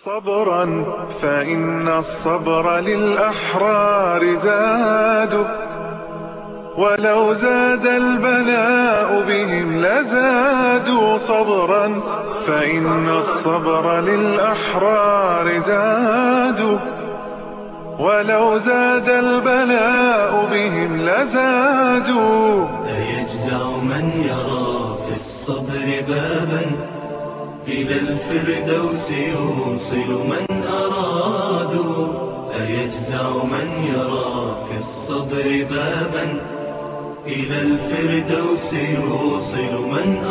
صبرا فإن الصبر للأحرار زاد ولو زاد البلاء بهم لزادوا صبرا فإن الصبر للأحرار زاد ولو زاد البلاء بهم لزادوا أيجزع من يرى في الصبر بابا إلى الفردوس يوصل من أرادوا أيجزع من يرى في الصبر بابا إلى الفردوس يوصل من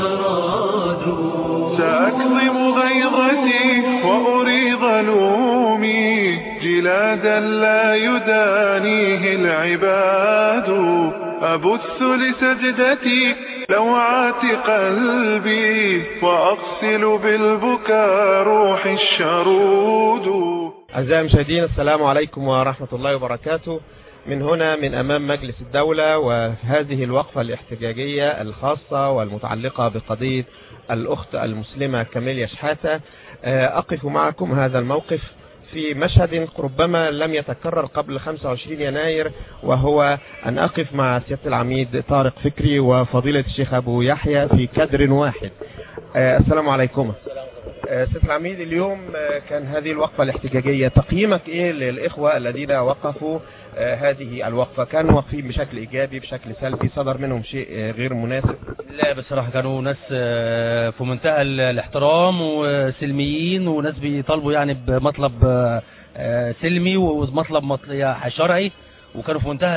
أرادوا سأكظم غيظتي وأريض لومي جلادا لا يدانيه العباد أبث لسجدتي لوعات قلبي وأغسل بالبكاء روح الشرود أعزائي المشاهدين السلام عليكم ورحمة الله وبركاته من هنا من أمام مجلس الدولة وهذه الوقفة الاحتجاجية الخاصة والمتعلقة بقضية الأخت المسلمة كاميليا شحاتة أقف معكم هذا الموقف في مشهد ربما لم يتكرر قبل 25 يناير وهو أن أقف مع سيادة العميد طارق فكري وفضيلة الشيخ أبو يحيى في كدر واحد السلام عليكم سيادة العميد اليوم كان هذه الوقفة الاحتجاجية تقييمك ايه للإخوة الذين وقفوا هذه الوقفة كانوا واقفين بشكل إيجابي بشكل سلبي صدر منهم شيء غير مناسب لا بصراحة كانوا ناس في منتهى الاحترام وسلميين وناس بيطالبوا يعني بمطلب سلمي ومطلب شرعي وكانوا في منتهى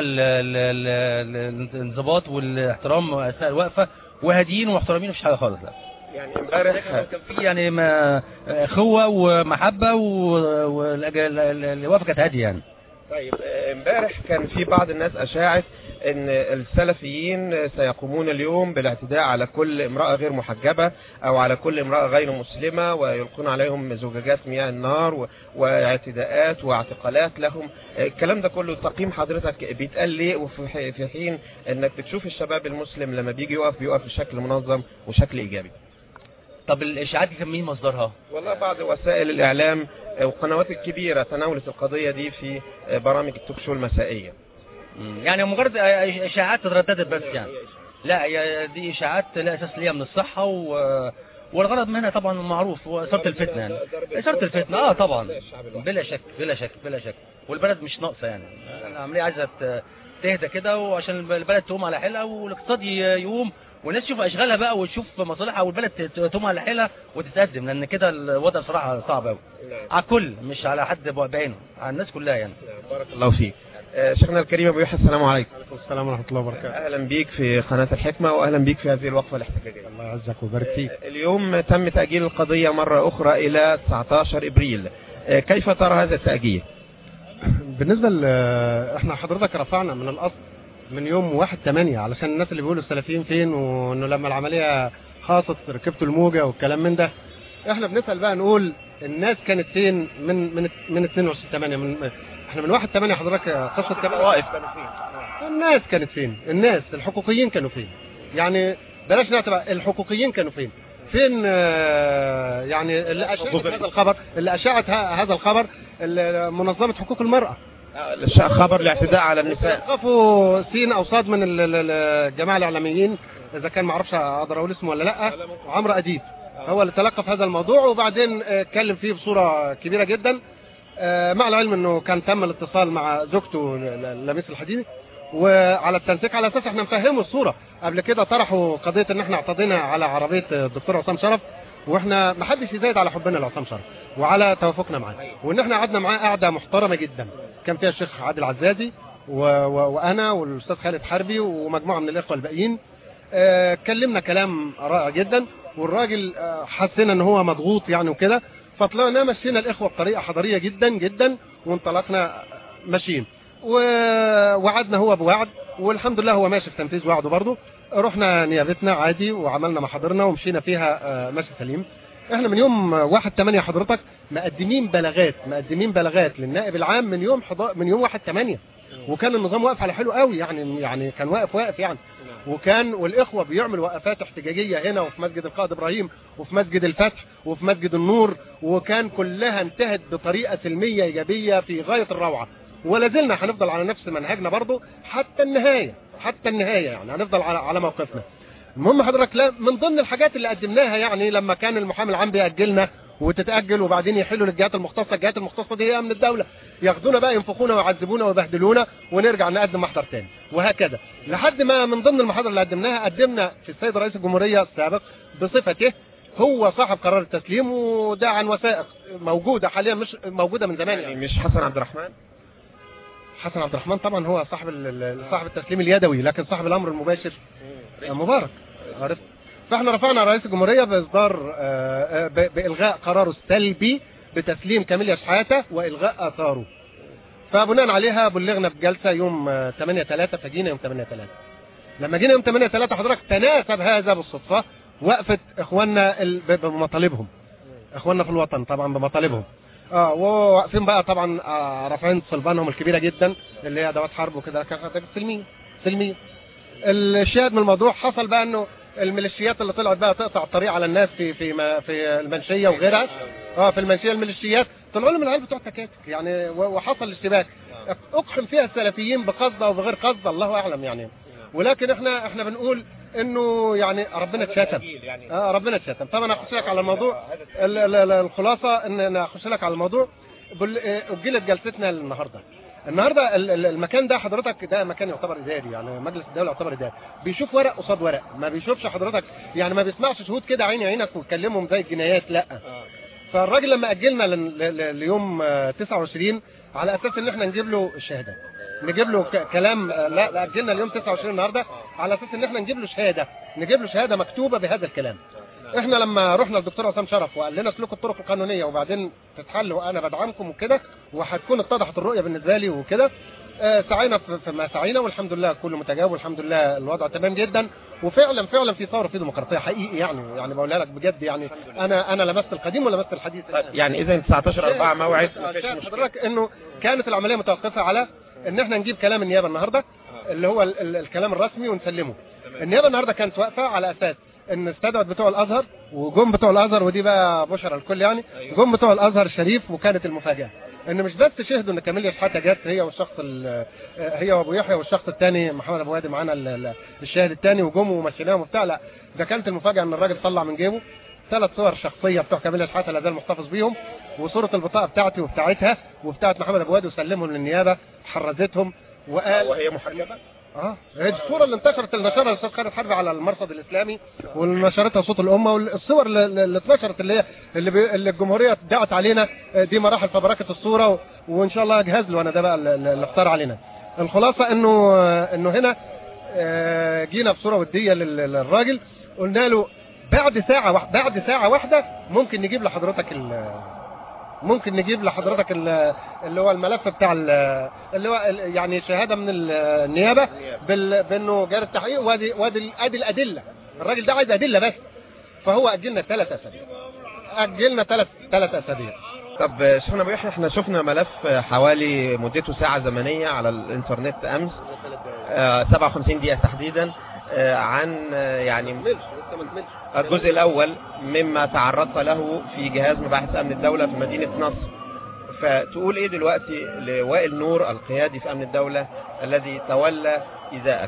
الانضباط والاحترام اثناء الوقفه وهاديين ومحترمين مفيش حاجه خالص لا يعني امبارح كان في يعني ما اخوه ومحبه والوقفه كانت هاديه يعني طيب امبارح كان في بعض الناس اشاعت ان السلفيين سيقومون اليوم بالاعتداء على كل امرأة غير محجبة او على كل امرأة غير مسلمة ويلقون عليهم زجاجات مياه النار واعتداءات واعتقالات لهم الكلام ده كله تقييم حضرتك بيتقال ليه وفي حين انك بتشوف الشباب المسلم لما بيجي يقف بيقف بشكل منظم وشكل ايجابي طب الاشاعات دي كان مين مصدرها والله بعض وسائل الاعلام والقنوات الكبيرة تناولت القضية دي في برامج التوك شو المسائية يعني مجرد اشاعات ترددت بس يعني لا دي اشاعات لا اساس ليها من الصحة و... والغرض منها طبعا معروف هو اثاره الفتنه يعني اثاره الفتنه اه طبعا بلا شك بلا شك بلا شك والبلد مش ناقصه يعني العمليه عايزه تهدى كده وعشان البلد تقوم على حيلها والاقتصاد يقوم والناس تشوف اشغالها بقى وتشوف مصالحها والبلد تقوم على حيلها وتتقدم لان كده الوضع صراحه صعب قوي على الكل مش على حد بعينه على الناس كلها يعني بارك الله فيك شيخنا الكريم ابو يحيى السلام عليكم وعليكم السلام ورحمه الله وبركاته اهلا بيك في قناه الحكمه واهلا بيك في هذه الوقفه الاحتجاجيه الله يعزك ويبارك فيك اليوم تم تاجيل القضيه مره اخرى الى 19 ابريل كيف ترى هذا التاجيل بالنسبه ل احنا حضرتك رفعنا من الاصل من يوم 1 8 علشان الناس اللي بيقولوا السلفيين فين وانه لما العمليه خاصت ركبتوا الموجه والكلام من ده احنا بنسال بقى نقول الناس كانت فين من من من 22 8 من احنا من 1 8 حضرتك قصه كمان واقف كانوا فين الناس كانت فين الناس الحقوقيين كانوا فين يعني بلاش نعتبر الحقوقيين كانوا فين فين آه يعني اللي اشاعت هذا الخبر اللي اشاعت هذا الخبر منظمه حقوق المراه خبر الاعتداء على النساء وقفوا سين او صاد من الجماعه الاعلاميين اذا كان ما اعرفش اقدر اقول اسمه ولا لا عمرو اديب هو اللي تلقى في هذا الموضوع وبعدين اتكلم فيه بصوره كبيره جدا مع العلم انه كان تم الاتصال مع زوجته لميس الحديدي وعلى التنسيق على اساس احنا نفهمه الصوره قبل كده طرحوا قضيه ان احنا اعتدينا على عربيه الدكتور عصام شرف واحنا ما حدش يزايد على حبنا لعصام شرف وعلى توافقنا معاه وان احنا قعدنا معاه قعده محترمه جدا كان فيها الشيخ عادل عزازي و... و... وانا والاستاذ خالد حربي ومجموعه من الاخوه الباقيين اه... كلمنا كلام رائع جدا والراجل اه... حسينا ان هو مضغوط يعني وكده فطلعنا مشينا الاخوه بطريقه حضاريه جدا جدا وانطلقنا ماشيين ووعدنا هو بوعد والحمد لله هو ماشي في تنفيذ وعده برضه رحنا نيابتنا عادي وعملنا محاضرنا ومشينا فيها اه... ماشي سليم احنا من يوم 1 8 حضرتك مقدمين بلاغات مقدمين بلاغات للنائب العام من يوم حضا... من يوم 1 8 وكان النظام واقف على حلو قوي يعني يعني كان واقف واقف يعني وكان والاخوه بيعملوا وقفات احتجاجيه هنا وفي مسجد القائد ابراهيم وفي مسجد الفتح وفي مسجد النور وكان كلها انتهت بطريقه سلميه ايجابيه في غايه الروعه ولا زلنا هنفضل على نفس منهجنا برضو حتى النهايه حتى النهايه يعني هنفضل على على موقفنا المهم حضرتك لا من ضمن الحاجات اللي قدمناها يعني لما كان المحامي العام بيأجلنا وتتأجل وبعدين يحلوا للجهات المختصة الجهات المختصة دي هي من الدولة ياخدونا بقى ينفخونا ويعذبونا ويبهدلونا ونرجع نقدم محضر تاني وهكذا لحد ما من ضمن المحاضر اللي قدمناها قدمنا في السيد رئيس الجمهورية السابق بصفته هو صاحب قرار التسليم وده عن وثائق موجودة حاليا مش موجودة من زمان يعني يعني مش حسن عبد الرحمن حسن عبد الرحمن طبعا هو صاحب ال- ال- صاحب التسليم اليدوي لكن صاحب الامر المباشر مبارك عرفت فاحنا رفعنا رئيس الجمهوريه باصدار آه، آه، ب- بالغاء قراره السلبي بتسليم كاميليا شحاته والغاء اثاره فبناء عليها بلغنا بجلسه يوم 8 3 فجينا يوم 8 3 لما جينا يوم 8 3 حضرتك تناسب هذا بالصدفه وقفه اخواننا ال- ب- بمطالبهم اخواننا في الوطن طبعا بمطالبهم اه وواقفين بقى طبعا آه، رافعين صلبانهم الكبيره جدا اللي هي ادوات حرب وكده كانت سلميه سلميه الشاهد من الموضوع حصل بقى انه الميليشيات اللي طلعت بقى تقطع الطريق على الناس في في ما في المنشيه وغيرها اه في المنشيه الميليشيات طلعوا لهم العيال بتوع التكاتك يعني و- وحصل اشتباك اقحم فيها السلفيين بقصد او بغير قصد الله اعلم يعني ولكن احنا احنا بنقول انه يعني ربنا اتشتم اه ربنا اتشتم طبعا اخش لك على الموضوع ال- ال- ال- الخلاصه ان انا اخش لك على الموضوع بال- آه، اجلت جلستنا النهارده النهارده ال- ال- المكان ده حضرتك ده مكان يعتبر اداري يعني مجلس الدوله يعتبر اداري بيشوف ورق قصاد ورق ما بيشوفش حضرتك يعني ما بيسمعش شهود كده عيني عينك ويكلمهم زي الجنايات لا فالراجل لما اجلنا ل- ل- ليوم آه، 29 على اساس ان احنا نجيب له الشهاده نجيب له ك- كلام آه، لا لا اجلنا اليوم 29 النهارده على اساس ان احنا نجيب له شهاده نجيب له شهاده مكتوبه بهذا الكلام احنا لما رحنا للدكتور عصام شرف وقال لنا اسلكوا الطرق القانونيه وبعدين تتحل وانا بدعمكم وكده وهتكون اتضحت الرؤيه بالنسبه لي وكده آه، سعينا في في ما سعينا والحمد لله كله متجاوب والحمد لله الوضع تمام جدا وفعلا فعلا في ثوره في ديمقراطيه حقيقي يعني يعني بقولها لك بجد يعني انا انا لمست القديم ولمست الحديث يعني اذا 19 4 موعد آه، مفيش شاهد مشكله حضرتك انه كانت العمليه متوقفه على ان احنا نجيب كلام النيابه النهارده اللي هو ال- ال- الكلام الرسمي ونسلمه النيابه النهارده كانت واقفه على اساس ان استدعت بتوع الازهر وجم بتوع الازهر ودي بقى بشرى الكل يعني جم بتوع الازهر الشريف وكانت المفاجاه ان مش بس شهدوا ان كاميليا شحاته جت هي والشخص ال- هي وابو يحيى والشخص الثاني محمد ابو وادي معانا ال- ال- الشاهد الثاني وجم ومشيناهم وبتاع لا ده كانت المفاجاه ان الراجل طلع من جيبه ثلاث صور شخصيه بتوع كاميليا شحاته لا زال محتفظ بيهم وصوره البطاقه بتاعتي وبتاعتها وبتاعت محمد ابو وادي وسلمهم للنيابه حرزتهم وقال وهي محجبه اه هي دي الصوره اللي انتشرت اللي نشرها الاستاذ خالد حربي على المرصد الاسلامي واللي نشرتها صوت الامه والصور اللي, اللي اتنشرت اللي هي اللي, بي اللي الجمهوريه دعت علينا آه، دي مراحل فبركه الصوره و... وان شاء الله جهاز له انا ده بقى اللي اللي اختار علينا الخلاصه انه آه، انه هنا آه، جينا بصوره وديه لل- للراجل قلنا له بعد ساعه واحده بعد ساعه واحده ممكن نجيب لحضرتك ال ممكن نجيب لحضرتك ال- اللي هو الملف بتاع ال- اللي هو ال- يعني شهاده من ال- النيابه بال- بانه جاري التحقيق وادي وادي ادي الادله الراجل ده عايز ادله بس فهو اجلنا ثلاث اسابيع اجلنا ثلاث ثلاث اسابيع طب شيخنا ابو يحيى احنا شفنا ملف حوالي مدته ساعه زمنيه على الانترنت امس آه، 57 دقيقه تحديدا آه، عن آه، يعني الجزء الاول مما تعرضت له في جهاز مباحث امن الدوله في مدينه نصر فتقول ايه دلوقتي لوائل نور القيادي في امن الدوله الذي تولى ايذائك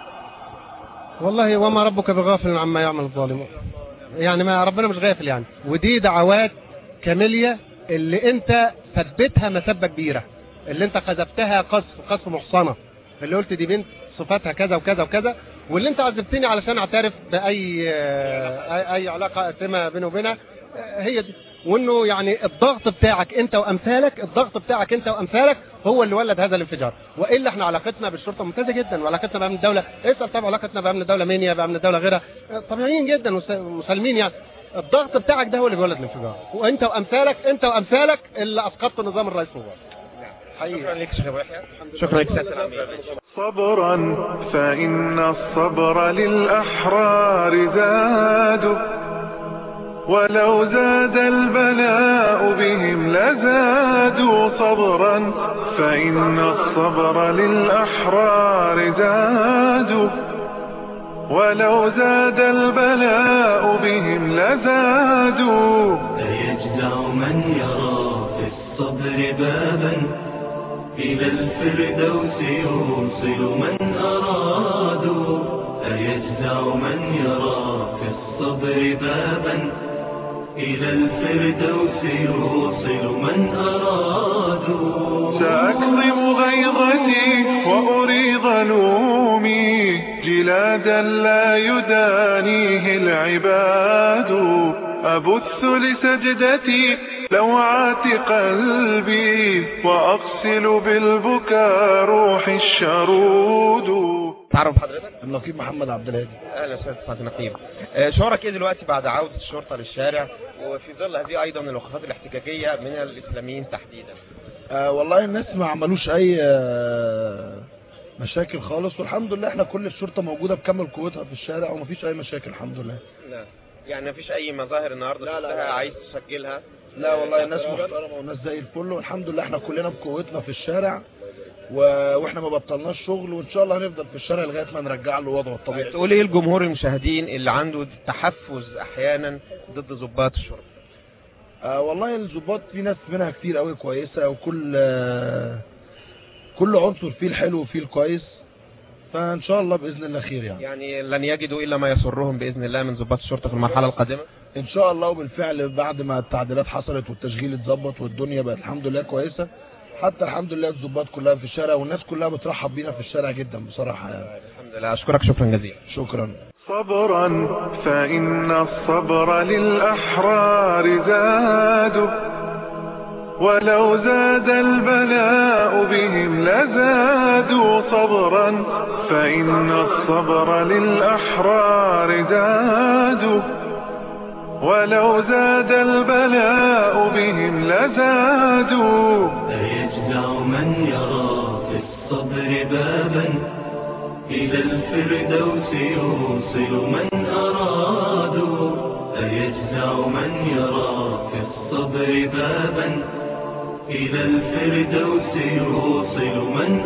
والله وما ربك بغافل عما يعمل الظالمون يعني ما ربنا مش غافل يعني ودي دعوات كاميليا اللي انت ثبتها مسبه كبيره اللي انت قذفتها قذف قذف محصنه اللي قلت دي بنت صفاتها كذا وكذا وكذا واللي انت عذبتني علشان اعترف باي اي, أي علاقه اثمه بيني وبينها آه، هي دي وانه يعني الضغط بتاعك انت وامثالك الضغط بتاعك انت وامثالك هو اللي ولد هذا الانفجار والا احنا علاقتنا بالشرطه ممتازه جدا وعلاقتنا بامن الدوله اسال طبعا علاقتنا بامن الدوله مينيا بامن الدوله غيرها آه، طبيعيين جدا وس- ومسالمين يعني الضغط بتاعك ده هو اللي بيولد الانفجار وانت وامثالك انت وامثالك اللي اسقطت نظام الرئيس مبارك شكرا حقيقي لك شيخ ابو يحيى شكرا لك سياده الامير صبرا فإن الصبر للأحرار زاد ولو زاد البلاء بهم لزادوا صبرا فإن الصبر للأحرار زاد ولو زاد البلاء بهم لزادوا أيجزع من يرى في الصبر بابا إلى الفردوس يوصل من أرادوا أيجزع من يرى في الصبر بابا إلى الفردوس يوصل من أرادوا سأكظم غيظتي وأريض نومي جلادا لا يدانيه العباد أبث لسجدتي لوعات قلبي وأغسل بالبكاء روحي الشرود تعرف حضرتك النقيب محمد عبد الهادي اهلا وسهلا سعاده النقيب آه، شعورك ايه دلوقتي بعد عوده الشرطه للشارع وفي ظل هذه ايضا الوقفات الاحتجاجيه من الاسلاميين تحديدا آه والله الناس ما عملوش اي آه مشاكل خالص والحمد لله احنا كل الشرطه موجوده بكامل قوتها في الشارع ومفيش اي مشاكل الحمد لله لا يعني مفيش اي مظاهر النهارده لا، لا، شفتها لا. عايز تسجلها لا والله الناس اعتراضاً؟ محترمه والناس زي الفل والحمد لله احنا كلنا بقوتنا في الشارع و... واحنا ما بطلناش شغل وان شاء الله هنفضل في الشارع لغايه ما نرجع له وضعه الطبيعي تقول ايه لجمهور المشاهدين اللي عنده تحفز احيانا ضد ضباط الشرطه آه والله الظباط في ناس منها كتير قوي كويسه وكل آه كل عنصر فيه الحلو وفيه الكويس فان شاء الله باذن الله خير يعني يعني لن يجدوا الا ما يسرهم باذن الله من ضباط الشرطه في المرحله القادمه ان شاء الله وبالفعل بعد ما التعديلات حصلت والتشغيل اتظبط والدنيا بقت الحمد لله كويسه حتى الحمد لله الظباط كلها في الشارع والناس كلها بترحب بينا في الشارع جدا بصراحه يعني الحمد لله اشكرك شكرا جزيلا شكرا صبرا فإن الصبر للأحرار زاد ولو زاد البلاء بهم لزادوا صبرا فإن الصبر للأحرار زاد ولو زاد البلاء بهم لزادوا أيجزع من يرى في الصبر بابا إلى الفردوس يوصل من أرادوا أيجزع من يرى في الصبر بابا إلى الفردوس يوصل من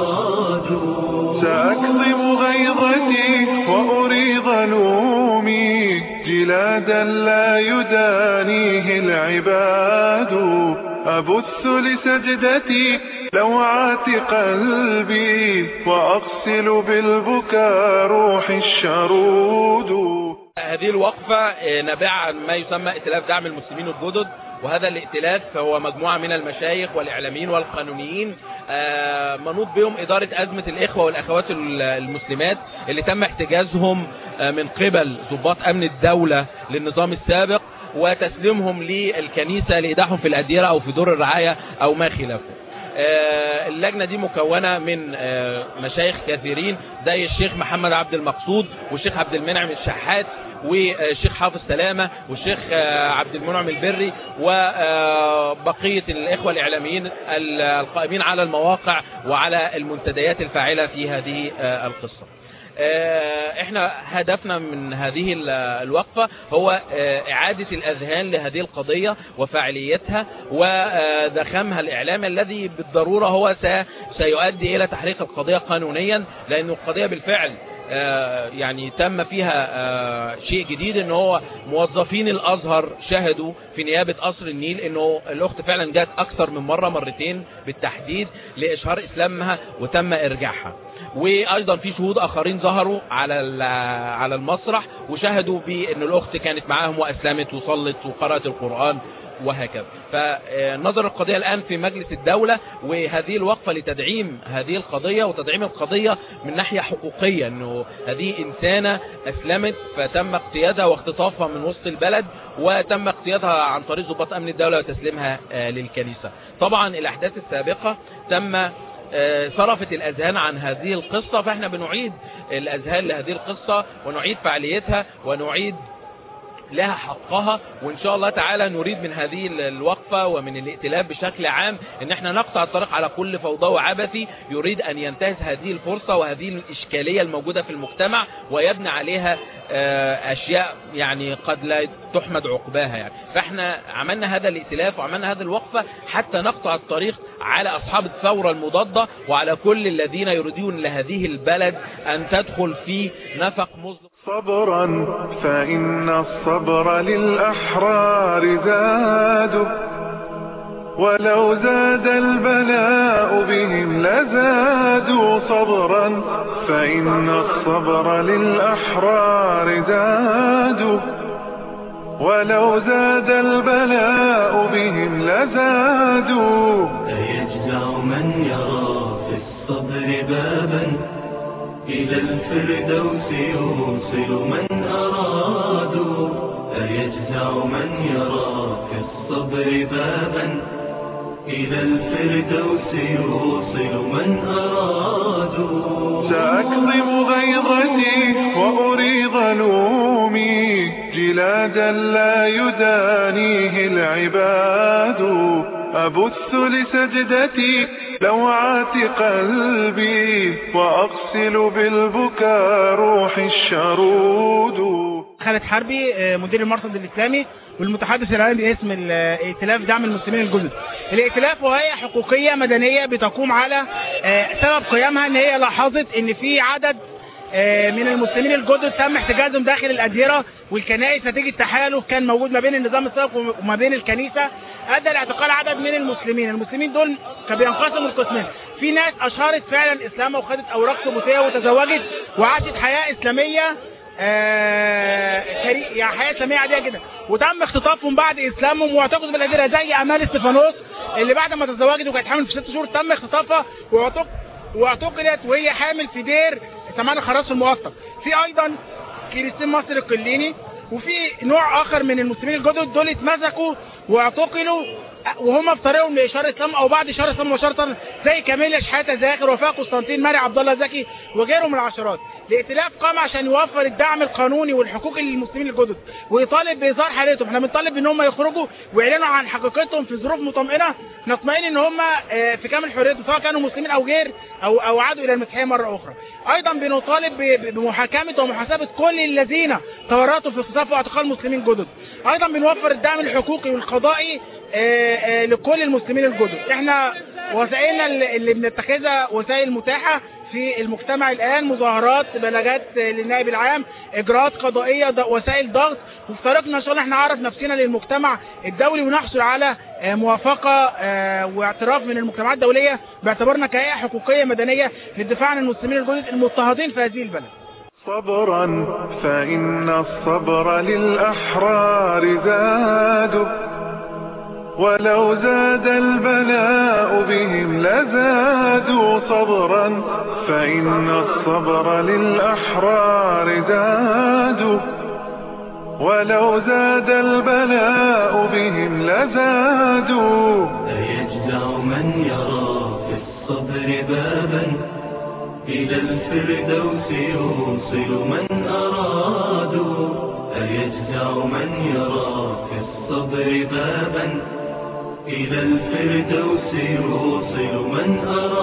أرادوا سأكظم غيظتي وأريض نومي جلادا لا يدانيه العباد أبث لسجدتي لوعات قلبي وأغسل بالبكاء روحي الشرود هذه الوقفة آه، نابعة عن ما يسمى ائتلاف دعم المسلمين الجدد وهذا الائتلاف هو مجموعة من المشايخ والإعلاميين والقانونيين آه، منوط بهم إدارة أزمة الإخوة والأخوات ال- المسلمات اللي تم احتجازهم آه، من قبل ضباط أمن الدولة للنظام السابق وتسليمهم للكنيسة لإيداعهم في الأديرة أو في دور الرعاية أو ما خلافه آه، اللجنة دي مكونة من آه، مشايخ كثيرين زي الشيخ محمد عبد المقصود والشيخ عبد المنعم الشحات والشيخ حافظ سلامة والشيخ آه، عبد المنعم البري وبقية الإخوة الإعلاميين ال- القائمين على المواقع وعلى المنتديات الفاعلة في هذه آه، القصة آه، احنا هدفنا من هذه ال- الوقفة هو آه، اعادة الاذهان لهذه القضية وفاعليتها وذخامها الاعلامي الذي بالضرورة هو س- سيؤدي الى تحريك القضية قانونيا لان القضية بالفعل آه، يعني تم فيها آه، شيء جديد ان هو موظفين الازهر شهدوا في نيابه قصر النيل انه الاخت فعلا جت اكثر من مره مرتين بالتحديد لاشهار اسلامها وتم ارجاعها وايضا في شهود اخرين ظهروا على ال- على المسرح وشهدوا بان الاخت كانت معاهم واسلمت وصلت وقرات القران وهكذا فنظر القضية الآن في مجلس الدولة وهذه الوقفة لتدعيم هذه القضية وتدعيم القضية من ناحية حقوقية أنه هذه إنسانة أسلمت فتم اقتيادها واختطافها من وسط البلد وتم اقتيادها عن طريق ضباط أمن الدولة وتسليمها آه، للكنيسة طبعا الأحداث السابقة تم آه، صرفت الأذهان عن هذه القصة فاحنا بنعيد الأذهان لهذه القصة ونعيد فعاليتها ونعيد لها حقها وان شاء الله تعالى نريد من هذه ال- الوقفة ومن الائتلاف بشكل عام ان احنا نقطع الطريق على كل فوضوي عبثي يريد ان ينتهز هذه الفرصة وهذه الاشكالية الموجودة في المجتمع ويبني عليها آه، اشياء يعني قد لا تحمد عقباها يعني فاحنا عملنا هذا الائتلاف وعملنا هذه الوقفة حتى نقطع الطريق على اصحاب الثورة المضادة وعلى كل الذين يريدون لهذه البلد ان تدخل في نفق مظلم صبرا فإن الصبر للأحرار زاد ولو زاد البلاء بهم لزادوا صبرا فإن الصبر للأحرار زاد ولو زاد البلاء بهم لزادوا أيجزع من يرى في الصبر بابا إلى الفردوس يوصل من أرادوا أيجزع من يرى في الصبر بابا إلى الفردوس يوصل من أرادوا سأكظم غيظتي وأريض لومي جلادا لا يدانيه العباد أبث لسجدتي لوعات قلبي وأغسل بالبكاء روحي الشرود خالد حربي آه، مدير المرصد الاسلامي والمتحدث العام باسم الائتلاف دعم المسلمين الجدد. الائتلاف وهي حقوقيه مدنيه بتقوم على آه، سبب قيامها ان هي لاحظت ان في عدد آه، من المسلمين الجدد تم احتجازهم داخل الاديره والكنائس نتيجه تحالف كان موجود ما بين النظام السابق وما بين الكنيسه ادى لاعتقال عدد من المسلمين، المسلمين دول كانوا بينقسموا لقسمين، في ناس اشهرت فعلا اسلامها وخدت اوراق ثبوتيه وتزوجت وعاشت حياه اسلاميه آه، كري... يعني حياه اسلاميه عاديه جدا وتم اختطافهم بعد اسلامهم واعتقلوا بالادله زي امال استفانوس اللي بعد ما تزوجت وكانت حامل في ست شهور تم اختطافها واعتق... واعتقلت وهي حامل في دير سمان خراس الموثق في ايضا كريستين مصر القليني وفي نوع اخر من المسلمين الجدد دول اتمسكوا واعتقلوا وهم في طريقهم لاشاره الاسلام او بعد اشاره الاسلام مباشره زي كاميليا شحاته زاخر وفاء قسطنطين ماري عبد الله زكي وغيرهم من العشرات. الائتلاف قام عشان يوفر الدعم القانوني والحقوق للمسلمين الجدد ويطالب باظهار حالتهم، احنا بنطالب ان هم يخرجوا ويعلنوا عن حقيقتهم في ظروف مطمئنه نطمئن ان هم آه، في كامل حريتهم سواء كانوا مسلمين او غير او او عادوا الى المسيحيه مره اخرى. ايضا بنطالب ب- ب- بمحاكمه ومحاسبه كل الذين تورطوا في اغتصاب واعتقال مسلمين جدد. ايضا بنوفر الدعم الحقوقي والقضائي آه، آه، لكل المسلمين الجدد احنا وسائلنا اللي اللي بنتخذها وسائل متاحة في المجتمع الآن مظاهرات بلاغات آه، للنائب العام إجراءات قضائية ض- وسائل ضغط وفي طريقنا إن شاء الله احنا نعرف نفسنا للمجتمع الدولي ونحصل على آه، موافقة آه، واعتراف من المجتمعات الدولية باعتبارنا كهيئة حقوقية مدنية للدفاع عن المسلمين الجدد المضطهدين في هذه البلد صبرا فإن الصبر للأحرار زاد ولو زاد البلاء بهم لزادوا صبرا فإن الصبر للأحرار زاد ولو زاد البلاء بهم لزادوا أيجزع من يرى في الصبر بابا إلى الفردوس يوصل من أرادوا أيجزع من يرى في الصبر بابا إلى الفردوس يوصل من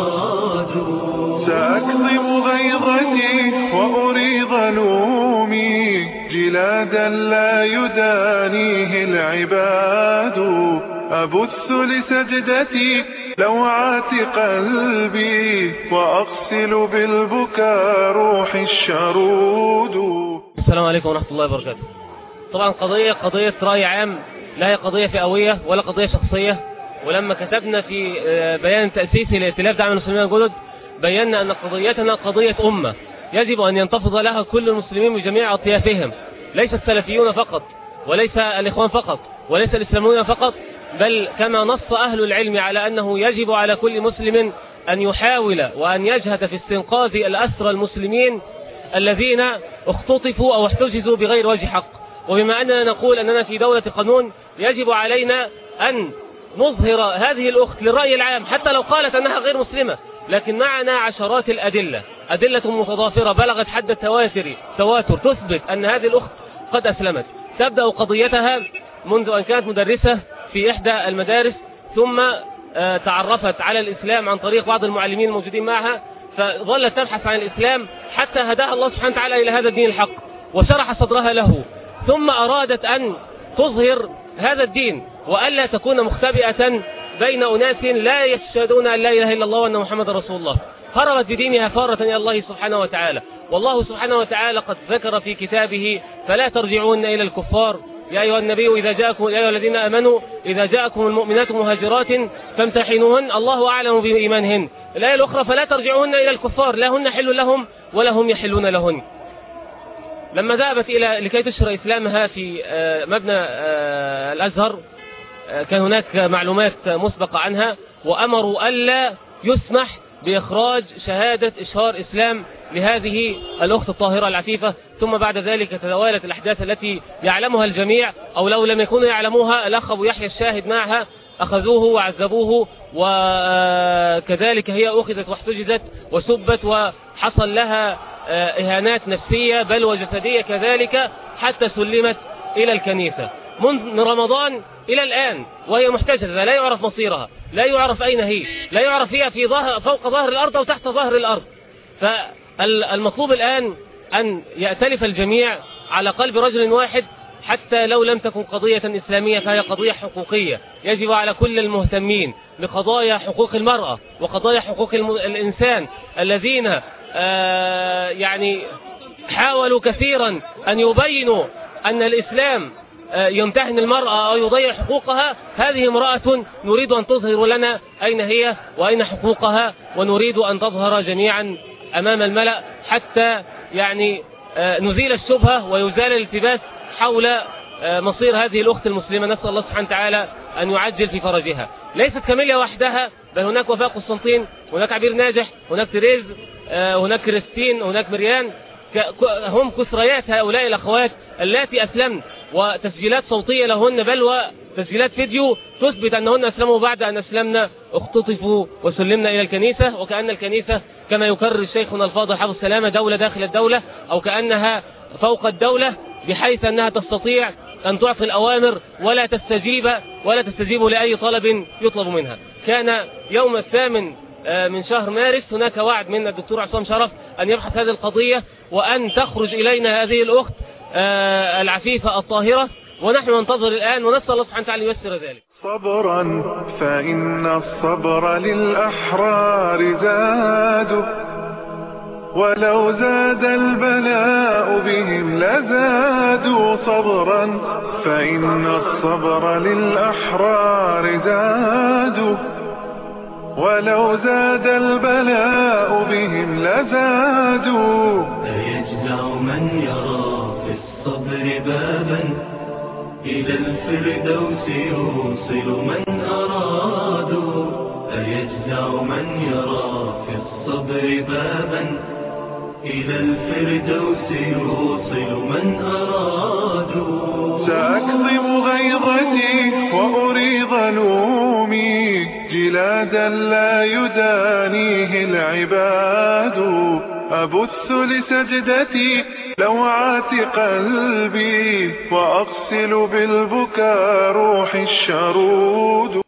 أرادوا سأكظم غيظتي وأريض لومي جلادا لا يدانيه العباد أبث لسجدتي لوعات قلبي وأغسل بالبكاء روحي الشرود السلام عليكم ورحمة الله وبركاته طبعا قضية قضية رأي عام لا هي قضية فئوية ولا قضية شخصية ولما كتبنا في آه، بيان تأسيسي لائتلاف دعم المسلمين الجدد بينا أن قضيتنا قضية أمة يجب أن ينتفض لها كل المسلمين بجميع أطيافهم ليس السلفيون فقط وليس الإخوان فقط وليس الإسلاميون فقط بل كما نص أهل العلم على أنه يجب على كل مسلم أن يحاول وأن يجهد في استنقاذ الأسرى المسلمين الذين اختطفوا أو احتجزوا بغير وجه حق وبما أننا نقول أننا في دولة قانون يجب علينا أن نظهر هذه الأخت للرأي العام حتى لو قالت أنها غير مسلمة لكن معنا عشرات الأدلة أدلة متضافرة بلغت حد التواتر تواتر تثبت أن هذه الأخت قد أسلمت تبدأ قضيتها منذ أن كانت مدرسة في إحدى المدارس ثم آه، تعرفت على الإسلام عن طريق بعض المعلمين الموجودين معها فظلت تبحث عن الإسلام حتى هداها الله سبحانه وتعالى إلى هذا الدين الحق وشرح صدرها له ثم أرادت أن تظهر هذا الدين وألا تكون مختبئة بين أناس لا يشهدون أن لا إله إلا الله وأن محمد رسول الله هربت بدينها فارة إلى الله سبحانه وتعالى والله سبحانه وتعالى قد ذكر في كتابه فلا ترجعون إلى الكفار يا أيها النبي إذا جاءكم يا أيها الذين آمنوا إذا جاءكم المؤمنات مهاجرات فامتحنوهن الله أعلم بإيمانهن الآية الأخرى فلا ترجعون إلى الكفار لا هن حل لهم ولا هم يحلون لهن لما ذهبت إلى لكي تشهر إسلامها في آه، مبنى آه، الأزهر آه، كان هناك معلومات مسبقة عنها وأمروا ألا يسمح بإخراج شهادة إشهار إسلام لهذه الأخت الطاهرة العفيفة ثم بعد ذلك تتوالت الأحداث التي يعلمها الجميع أو لو لم يكونوا يعلموها الأخ أبو يحيى الشاهد معها أخذوه وعذبوه وكذلك هي أخذت واحتجزت وسبت وحصل لها آه، إهانات نفسية بل وجسدية كذلك حتى سلمت إلى الكنيسة منذ رمضان إلى الآن وهي محتجزة لا يعرف مصيرها لا يعرف أين هي لا يعرف هي في ظهر فوق ظهر الأرض أو تحت ظهر الأرض فالمطلوب الآن أن يأتلف الجميع على قلب رجل واحد حتى لو لم تكن قضية إسلامية فهي قضية حقوقية يجب على كل المهتمين بقضايا حقوق المرأة وقضايا حقوق الم- الإنسان الذين آه، يعني حاولوا كثيرا أن يبينوا أن الإسلام آه، يمتهن المرأة أو يضيع حقوقها هذه امرأة نريد أن تظهر لنا أين هي وأين حقوقها ونريد أن تظهر جميعا أمام الملأ حتى يعني آه، نزيل الشبهة ويزال الالتباس حول آه، مصير هذه الأخت المسلمة نسأل الله سبحانه وتعالى أن يعجل في فرجها ليست كاميليا وحدها بل هناك وفاء قسطنطين هناك عبير ناجح هناك تريز آه، هناك كريستين هناك مريان ك- ك- هم كسريات هؤلاء الأخوات اللاتي أسلمن وتسجيلات صوتية لهن بل وتسجيلات فيديو تثبت أنهن أسلموا بعد أن أسلمنا اختطفوا وسلمنا إلى الكنيسة وكأن الكنيسة كما يكرر شيخنا الفاضل حافظ السلامة دولة داخل الدولة أو كأنها فوق الدولة بحيث أنها تستطيع أن تعطي الأوامر ولا تستجيب ولا تستجيب لأي طلب يطلب منها كان يوم الثامن آه، من شهر مارس هناك وعد من الدكتور عصام شرف أن يبحث هذه القضية وأن تخرج إلينا هذه الأخت آه، العفيفة الطاهرة ونحن ننتظر الآن ونسأل الله سبحانه وتعالى ييسر ذلك صبرا فإن الصبر للأحرار زاد ولو زاد البلاء بهم لزادوا صبرا فإن الصبر للأحرار زاد ولو زاد البلاء بهم لزادوا أيجزع من يرى في الصبر بابا إلى الفردوس يوصل من أرادوا أيجزع من يرى في الصبر بابا إلى الفردوس يوصل من أرادوا سأكظم غيظتي وأريض نومي جلادا لا يدانيه العباد أبث لسجدتي لوعات قلبي وأغسل بالبكى روحي الشرود